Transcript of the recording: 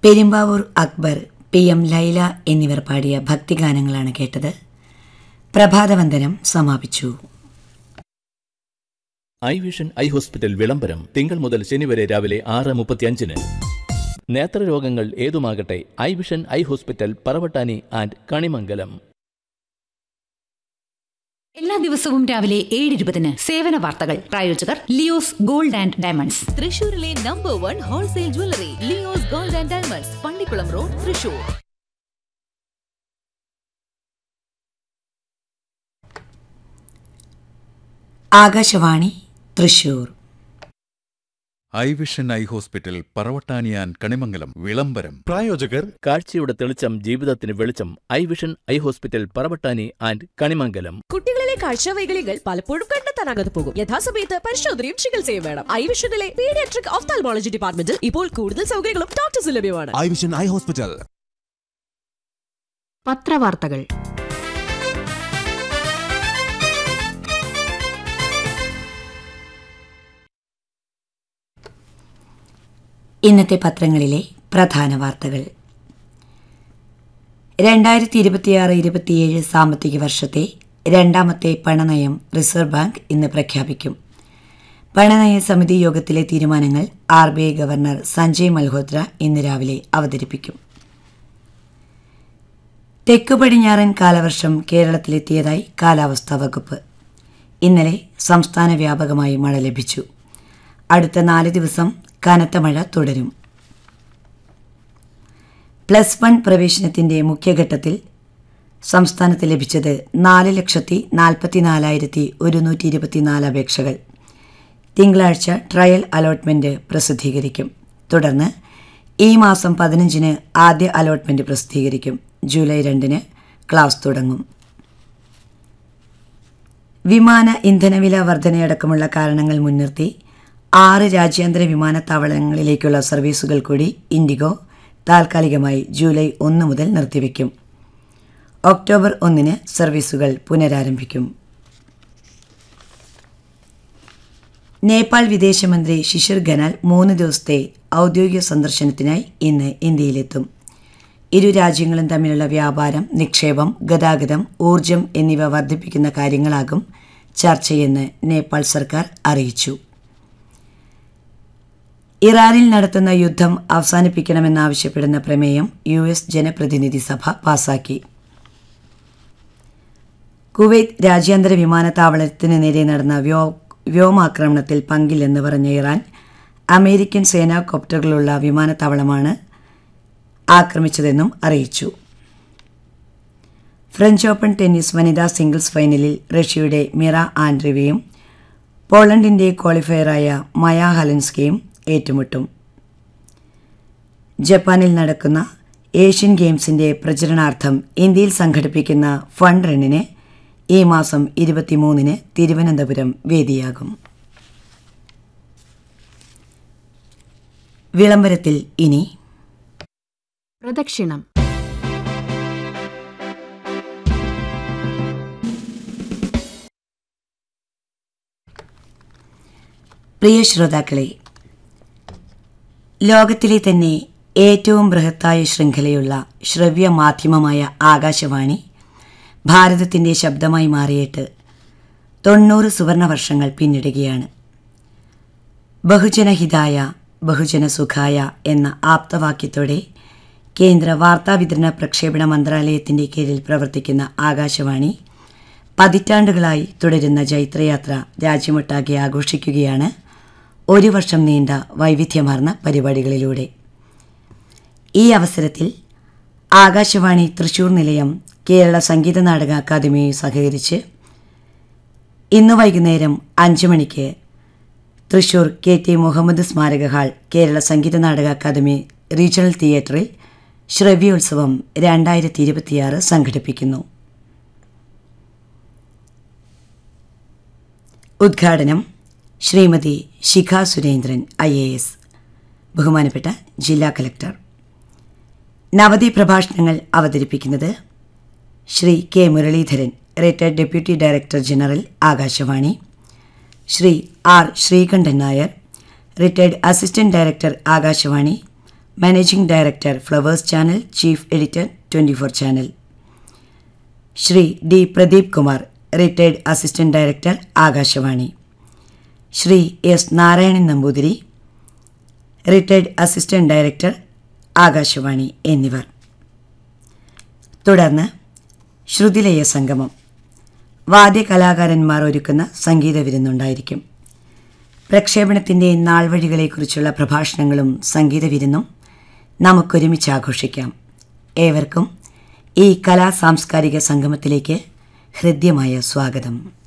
Perumbavoor Akbar P M Laila എന്നിവർ പാടിയ ഭക്തിഗാനങ്ങളാണ് കേട്ടത് പ്രഭാതവന്ദനം സമാപിച്ചു ഐ വിഷൻ ഐ ഹോസ്പിറ്റൽ വിളംബരം തിങ്കൾ മുതൽ ശനി വരെ രാവിലെ ആറ് മുപ്പത്തിയഞ്ചിന് നേത്രരോഗങ്ങൾ ഏതുമാകട്ടെ eye vision eye hospital Paravattani and Kanimangalam എല്ലാ ദിവസവും രാവിലെ ഏഴ് ഇരുപതിന് സേവന വാർത്തകൾ പ്രായോജകർ ലിയോസ് ഗോൾഡ് ആൻഡ് ഡയമണ്ട്സ് തൃശൂരിലെ number one wholesale jewellery Leo's gold and diamonds Pallikulam road Thrissur Akashvani Thrissur eye vision eye hospital പറവട്ടാനിയാൻ കണിമംഗലം വിളംബരം പ്രായോജകർ കാഴ്ചയുടെ തെളിച്ചം ജീവിതത്തിന് വെളിച്ചം eye vision eye hospital Paravattani and Kanimangalam കുട്ടികളിലെ കാഴ്ചവൈകല്യങ്ങൾ പലപ്പോഴും കണ്ടെത്താനാകാതെ പോകും യഥാസമയത്ത് പരിശോധനയും ചികിത്സയും വേണം ഐ വിഷനിലെ പീഡിയാട്രിക് ഓഫ്താൽമോളജി ഡിപ്പാർട്ട്മെന്റിൽ ഇപ്പോൾ കൂടുതൽ സൗകര്യങ്ങളും ഡോക്ടേഴ്സ് ലഭ്യമാണ് ഐ വിഷൻ ഐ ഹോസ്പിറ്റൽ പത്രവാർത്തകൾ ഇന്നത്തെ പത്രങ്ങളിലെ പ്രധാന വാർത്തകൾ രണ്ടായിരത്തി ഇരുപത്തിയാറ് ഇരുപത്തിയേഴ് സാമ്പത്തിക വർഷത്തെ രണ്ടാമത്തെ പണനയം റിസർവ് ബാങ്ക് ഇന്ന് പ്രഖ്യാപിക്കും പണനയ സമിതി യോഗത്തിലെ തീരുമാനങ്ങൾ R B I governor Sanjay Malhotra ഇന്ന് രാവിലെ അവതരിപ്പിക്കും തെക്കു പടിഞ്ഞാറൻ കാലവർഷം കേരളത്തിലെത്തിയതായി കാലാവസ്ഥാ വകുപ്പ് ഇന്നലെ സംസ്ഥാന വ്യാപകമായി മഴ ലഭിച്ചു അടുത്ത നാല് ദിവസം കനത്ത മഴ തുടരും പ്ലസ് വൺ പ്രവേശനത്തിന്റെ മുഖ്യഘട്ടത്തിൽ സംസ്ഥാനത്ത് ലഭിച്ചത് നാല് ലക്ഷത്തി നാൽപ്പത്തിനാലായിരത്തി ഒരുന്നൂറ്റി ഇരുപത്തിനാല് അപേക്ഷകൾ തിങ്കളാഴ്ച ട്രയൽ അലോട്ട്മെന്റ് പ്രസിദ്ധീകരിക്കും തുടർന്ന് ഈ മാസം പതിനഞ്ചിന് ആദ്യ അലോട്ട്മെന്റ് പ്രസിദ്ധീകരിക്കും ജൂലൈ രണ്ടിന് ക്ലാസ് തുടങ്ങും വിമാന ഇന്ധനവില വർധനയടക്കമുള്ള കാരണങ്ങൾ മുൻനിർത്തി ആറ് രാജ്യാന്തര വിമാനത്താവളങ്ങളിലേക്കുള്ള സർവീസുകൾ കൂടി ഇൻഡിഗോ താൽക്കാലികമായി ജൂലൈ ഒന്ന് മുതൽ നിർത്തിവെക്കും ഒക്ടോബർ ഒന്നിന് സർവീസുകൾ പുനരാരംഭിക്കും നേപ്പാൾ വിദേശമന്ത്രി ശിശിർ ഖനാൽ മൂന്ന് ദിവസത്തെ ഔദ്യോഗിക സന്ദർശനത്തിനായി ഇന്ന് ഇന്ത്യയിലെത്തും ഇരു രാജ്യങ്ങളും തമ്മിലുള്ള വ്യാപാരം നിക്ഷേപം ഗതാഗതം ഊർജം എന്നിവ വർദ്ധിപ്പിക്കുന്ന കാര്യങ്ങളാകും ചർച്ചയെന്ന് നേപ്പാൾ സർക്കാർ അറിയിച്ചു ഇറാനിൽ നടത്തുന്ന യുദ്ധം അവസാനിപ്പിക്കണമെന്നാവശ്യപ്പെടുന്ന പ്രമേയം യു എസ് ജനപ്രതിനിധി സഭ പാസാക്കി കുവൈത്ത് രാജ്യാന്തര വിമാനത്താവളത്തിന് നേരെ നടന്ന വ്യോ വ്യോമാക്രമണത്തിൽ പങ്കില്ലെന്ന് പറഞ്ഞ ഇറാൻ അമേരിക്കൻ സേനാ കോപ്റ്ററുകളുള്ള വിമാനത്താവളമാണ് ആക്രമിച്ചതെന്നും അറിയിച്ചു ഫ്രഞ്ച് ഓപ്പൺ ടെന്നീസ് വനിതാ സിംഗിൾസ് ഫൈനലിൽ റഷ്യയുടെ മിറ ആൻഡ്രിവയും പോളണ്ടിന്റെ ക്വാളിഫയറായ മയ ഹലൻസ്കയും ഏറ്റുമുട്ടും ജപ്പാനിൽ നടക്കുന്ന ഏഷ്യൻ ഗെയിംസിന്റെ പ്രചരണാർത്ഥം ഇന്ത്യയിൽ സംഘടിപ്പിക്കുന്ന ഫണ്ട് റണ്ണിന് ഈ മാസം ഇരുപത്തിമൂന്നിന് തിരുവനന്തപുരം വേദിയാകും വിളംബരത്തിൽ ഇനി പ്രദക്ഷിണം പ്രിയ ശ്രോതാക്കളെ ലോകത്തിലെ തന്നെ ഏറ്റവും ബൃഹത്തായ ശൃംഖലയുള്ള ശ്രവ്യ മാധ്യമമായ ആകാശവാണി ഭാരതത്തിൻ്റെ ശബ്ദമായി മാറിയിട്ട് തൊണ്ണൂറ് സുവർണ വർഷങ്ങൾ പിന്നിടുകയാണ് ബഹുജനഹിതായ ബഹുജന സുഖായ എന്ന ആപ്തവാക്യത്തോടെ കേന്ദ്ര വാർത്താവിതരണ പ്രക്ഷേപണ മന്ത്രാലയത്തിൻ്റെ കീഴിൽ പ്രവർത്തിക്കുന്ന ആകാശവാണി പതിറ്റാണ്ടുകളായി തുടരുന്ന ജൈത്രയാത്ര രാജ്യമൊട്ടാകെ ആഘോഷിക്കുകയാണ് ഒരു വർഷം നീണ്ട വൈവിധ്യമാർന്ന പരിപാടികളിലൂടെ ഈ അവസരത്തിൽ ആകാശവാണി തൃശൂർ നിലയം കേരള സംഗീത നാടക അക്കാദമിയുമായി സഹകരിച്ച് ഇന്ന് വൈകുന്നേരം അഞ്ച് മണിക്ക് തൃശൂർ കെ ടി മുഹമ്മദ് സ്മാരക ഹാൾ കേരള സംഗീത നാടക അക്കാദമി റീജിയണൽ തിയേറ്ററിൽ ശ്രവ്യോത്സവം രണ്ടായിരത്തി ഇരുപത്തിയാറ് സംഘടിപ്പിക്കുന്നു ഉദ്ഘാടനം Shrimati Shikha Surendran I A S ബഹുമാനപ്പെട്ട ജില്ലാ കലക്ടർ നവതി പ്രഭാഷണങ്ങൾ അവതരിപ്പിക്കുന്നത് Shri K Muralidharan retired deputy director general Akashvani Shri R Srikantan Nair retired assistant director Akashvani managing director flowers channel chief editor twenty four channel Shri D Pradeep Kumar retired assistant director Akashvani Shri S Narayanan Namboothiri retired assistant director Akashvani എന്നിവർ തുടർന്ന് ശ്രുതിലയ സംഗമം വാദ്യകലാകാരന്മാർ ഒരുക്കുന്ന സംഗീത വിരുന്നുണ്ടായിരിക്കും പ്രക്ഷേപണത്തിൻ്റെ നാൾവഴികളെക്കുറിച്ചുള്ള പ്രഭാഷണങ്ങളും സംഗീത വിരുന്നും നമുക്കൊരുമിച്ച് ആഘോഷിക്കാം ഏവർക്കും ഈ കലാ സാംസ്കാരിക സംഗമത്തിലേക്ക് ഹൃദ്യമായ സ്വാഗതം